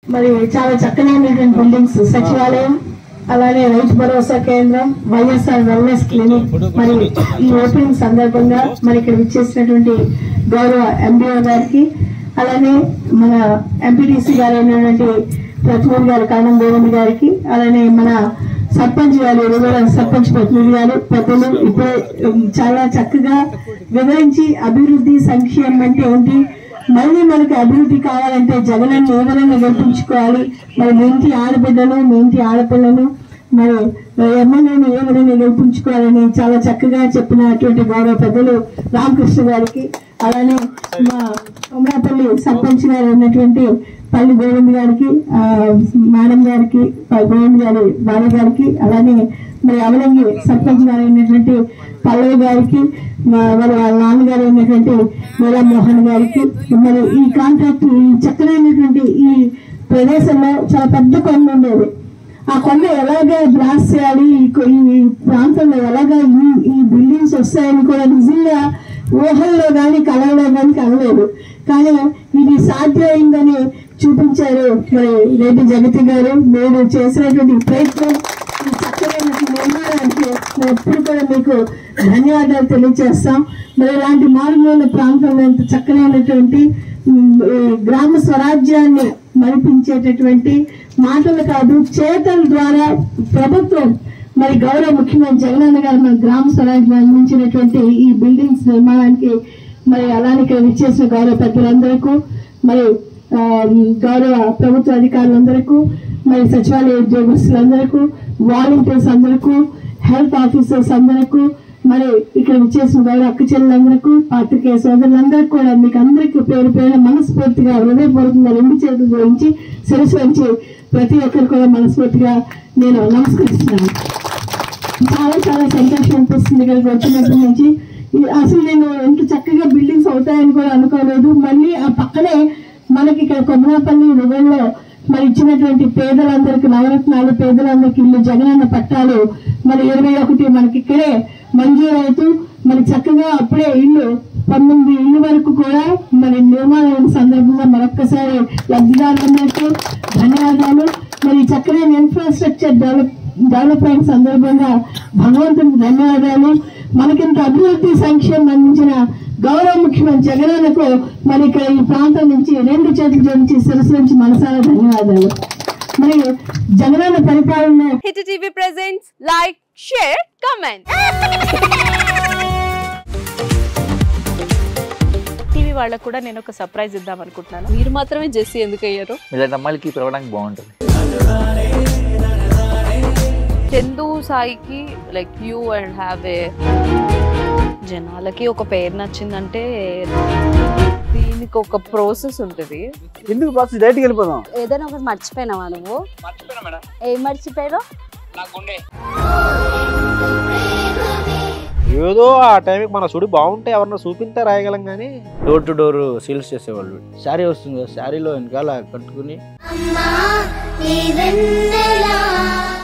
మరి చాలా చక్కనైనటువంటి బిల్డింగ్స్ సచివాలయం అలానే రైతు భరోసా కేంద్రం వైఎస్ఆర్ వెల్నెస్ క్లినిక్ మరి ఈ ఓపెనింగ్ సందర్భంగా మరి ఇక్కడ విచ్చేసినటువంటి గౌరవ ఎంబీఓ గారికి అలానే మన ఎంపీటీసీ గారు అయినటువంటి ప్రతినిధి గారు కానం దేవన్ గారికి అలానే మన సర్పంచ్ గారు ఎరుగల సర్పంచ్ ప్రతినిధి గారు పెద్దలు ఇప్పుడే ఉమ్, చాలా చక్కగా వివరించి అభివృద్ధి సంక్షేమం అంటే ఏంటి మళ్ళీ మనకి అభివృద్ధి కావాలంటే జగనన్ని ఏ విధంగా గెలిపించుకోవాలి మరి మీ ఇంటి ఆడబిడ్డలు మీ ఇంటి ఆడపిల్లలు మరి ఎమ్మెల్యేని ఏ విధంగా గెలిపించుకోవాలని చాలా చక్కగా చెప్పినటువంటి గౌరవ పెద్దలు రామకృష్ణ గారికి అలానే మా ఉమరాపల్లి సర్పంచ్ గారు ఉన్నటువంటి పల్లి గోవింద్ గారికి ఆ, మేడం గారికి ప- గోవింద్ గారి భార్య గారికి అలానే మరి అవలంగి సర్పంచ్ గారు అయినటువంటి పల్లవి గారికి మా- మరి వాళ్ళ నాన్నగారు అయినటువంటి మీరా మోహన్ గారికి మరి ఈ కాంట్రాక్ట్ ఈ చక్కనైనటువంటి ఈ ప్రదేశంలో చాలా పెద్ద కొండ ఉండేది ఆ కొండ ఎలాగ బ్లాస్ట్ చేయాలి ఈ కొ- ఈ ప్రాంతంలో ఎలాగ ఈ ఈ బిల్డింగ్స్ వస్తాయని కూడా నిజంగా ఊహల్లో కానీ కళల్లో కానీ కలలేదు కానీ ఇది సాధ్యమైందని చూపించారు మరి రెడ్డి జగతి గారు మీరు చేసినటువంటి ప్రయత్నం ఈ చక్కనైనటువంటి నిర్మాణానికి మేము ఎప్పుడు కూడా మీకు ధన్యవాదాలు తెలియజేస్తాం మరి ఇలాంటి మారుమూల ప్రాంతంలో ఇంత చక్కనైనటువంటి ఉమ్, ఈ గ్రామ స్వరాజ్యాన్ని మరిపించేటటువంటి మాటలు కాదు చేతల ద్వారా ప్రభుత్వం మరి గౌరవ ముఖ్యమంత్రి జగనన్న గారు మన గ్రామ స్వరాజ్యం అందించినటువంటి ఈ బిల్డింగ్స్ నిర్మాణానికి మరి అలానే ఇక్కడ విచ్చేసిన గౌరవ పెద్దలందరికీ మరి ఆ, గౌరవ ప్రభుత్వ అధికారులందరికీ మరి సచివాలయ ఉద్యోగస్తులందరికీ వాలంటీర్స్ అందరికీ హెల్త్ ఆఫీసర్స్ అందరికీ మరి ఇక్కడ విచ్చేసిన గౌరవ అక్క చెల్లెలందరికీ పాత్రికేయ సోదరులందరికీ కూడా మీకు అందరికీ పేరు పేరు మనస్ఫూర్తిగా హృదయపూర్వకంగా రెండు చేతులు గురించి శిరస్సు వంచి ప్రతి ఒక్కరు కూడా మనస్ఫూర్తిగా నేను నమస్కరిస్తున్నాను చాలా చాలా సంతోషం అనిపిస్తుంది ఇక్కడికి వచ్చినప్పటి నుంచి ఈ- అసలు నేను ఎంత చక్కగా బిల్డింగ్స్ అవుతాయని కూడా అనుకోలేదు మళ్ళీ ఆ పక్కనే మనకి ఇక్కడ కొమ్మనాపల్లి రుగంలో మరి ఇచ్చినటువంటి పేదలందరికీ నవరత్నాలు పేదలందరికీ ఇల్లు జగనన్న పట్టాలు మరి ఇరవై ఒకటి మనకి ఇక్కడే మంజూరు అవుతూ మరి చక్కగా అప్పుడే ఇల్లు పంతొమ్మిది ఇల్లు వరకు కూడా మరి నిర్మాణం సందర్భంగా మరొక్కసారి లబ్ధిదారులందరికీ ధన్యవాదాలు మరి ఈ చక్కనైన ఇన్ఫ్రాస్ట్రక్చర్ డెవలప్ డెవలప్మెంట్ సందర్భంగా భగవంతునికి ధన్యవాదాలు మనకింత అభివృద్ధి సంక్షేమం అందించిన గౌరవ ముఖ్యమంత్రి జగనన్నకు మరి ఇక్కడ ఈ ప్రాంతం నుంచి రెండు చేతులు జోడించి శిరస్సు నుంచి మనసారా ధన్యవాదాలు మరి జగనన్న పరిపాలన hit TV presents like share comment TV వాళ్ళకు కూడా నేను ఒక సర్ప్రైజ్ ఇద్దాం అనుకుంటున్నాను మీరు మాత్రమే జెస్సీ ఎందుకు అయ్యారు ఇలాంటి అమ్మాయిలకి పిలవడానికి బాగుంటుంది చందు సాయికి like you and have a జనాలకి ఒక పేరు నచ్చిందంటే దీనికి ఒక ప్రాసెస్ ఉంటుంది ఎందుకు ప్రాసెస్ డైరెక్ట్కి వెళ్ళిపోదాం ఏదైనా ఒకటి మర్చిపోయినావా నువ్వు ఏం మర్చిపోయావు ఏదో ఆ టైంకి మన సుడి బాగుంటే ఎవరన్నా చూపిస్తే రాయగలం కానీ డోర్ టు డోర్ సేల్స్ చేసేవాళ్ళు శారీ వస్తుంది కదా శారీలో వెనకాల కట్టుకుని అమ్మా నీ వెన్నెలా